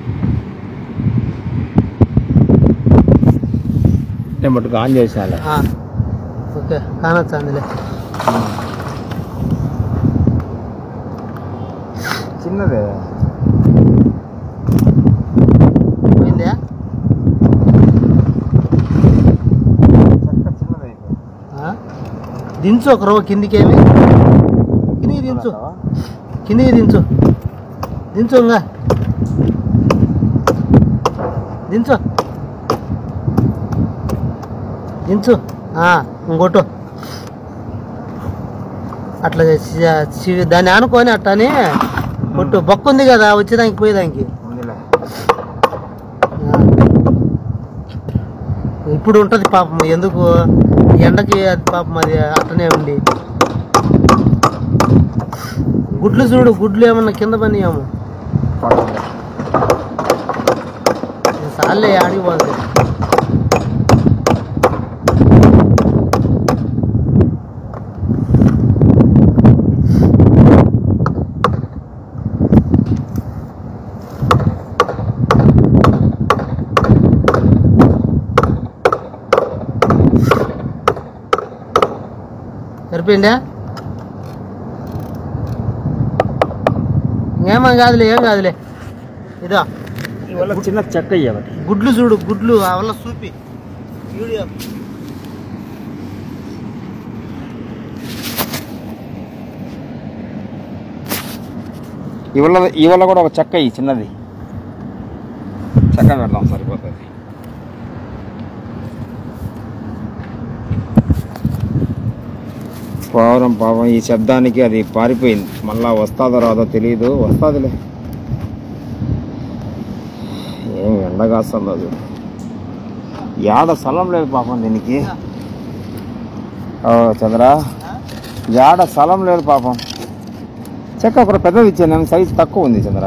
నేను మటుకు ఆన్ చేసాను ఆ, ఓకే కానొచ్చు అందులో చిన్నదే పోయిందా చక్క చిన్నదే ఆ? దించు ఒక రవ్వ కిందికేమి కిందికి దించు కిందికి దించు దించు ఇంకా దించు దించు ఆ, ఇంకోటు అట్లా చి- చి- దాన్ని ఆనుకొని అట్టని కొట్టు బొక్క ఉంది కదా వచ్చేదానికి పోయేదానికి ఉందిలే ఆ. ఇప్పుడు ఉంటుంది పాపం ఎందుకు ఎండకి అది పాపం అది అట్టనే ఉండి గుడ్లు చూడు గుడ్లు ఏమన్నా కింద పని ఏమో పడుతుంది సార్లే ఆడికి పోతుంది సరిపోయిందా ఏమో కాదులే ఏం కాదులే ఇదో ఇవాళ చిన్న చెక్క ఇవ్వాలి గుడ్లు చూడు గుడ్లు ఆ వల్ల చూపి వీడియో ఇవాళ ఇవాళ కూడా ఒక చెక్క ఇయ్యి చిన్నది చెక్క పెడదాం సరిపోతుంది పావురం పాపం ఈ శబ్దానికి అది పారిపోయింది మళ్ళా వస్తాదో రాదో తెలియదు వస్తాదిలే ఏం ఎండ కాస్తుందో అది యాడ స్థలం లేదు పాపం దీనికి ఓ చంద్ర యాడ స్థలం లేదు పాపం చెక్క ఒకటి పెద్దది ఇచ్చాను సైజ్ తక్కువ ఉంది చంద్ర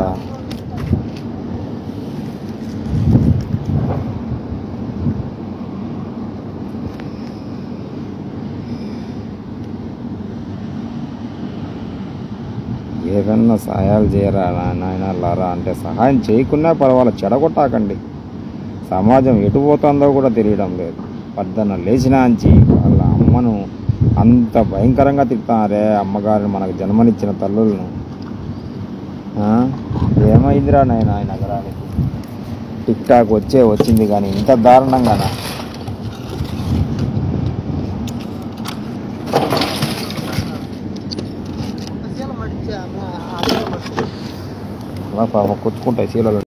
ఏదన్నా సహాయాలు చేయరా నాయన లారా అంటే సహాయం చేయకున్నా పర్వాలేదు చెడగొట్టాకండి సమాజం ఎటు పోతుందో కూడా తెలియడం లేదు పద్దన లేచిన అంచి వాళ్ళ అమ్మను అంత భయంకరంగా తిడతారే అమ్మగారిని మనకు జన్మనిచ్చిన తల్లులను ఆ? ఏమైందిరా నాయన ఈ నగరానికి టిక్ టాక్ వచ్చే వచ్చింది కానీ ఇంత దారుణంగానా అలా పాపం కొట్టుకుంటాయి చీలలు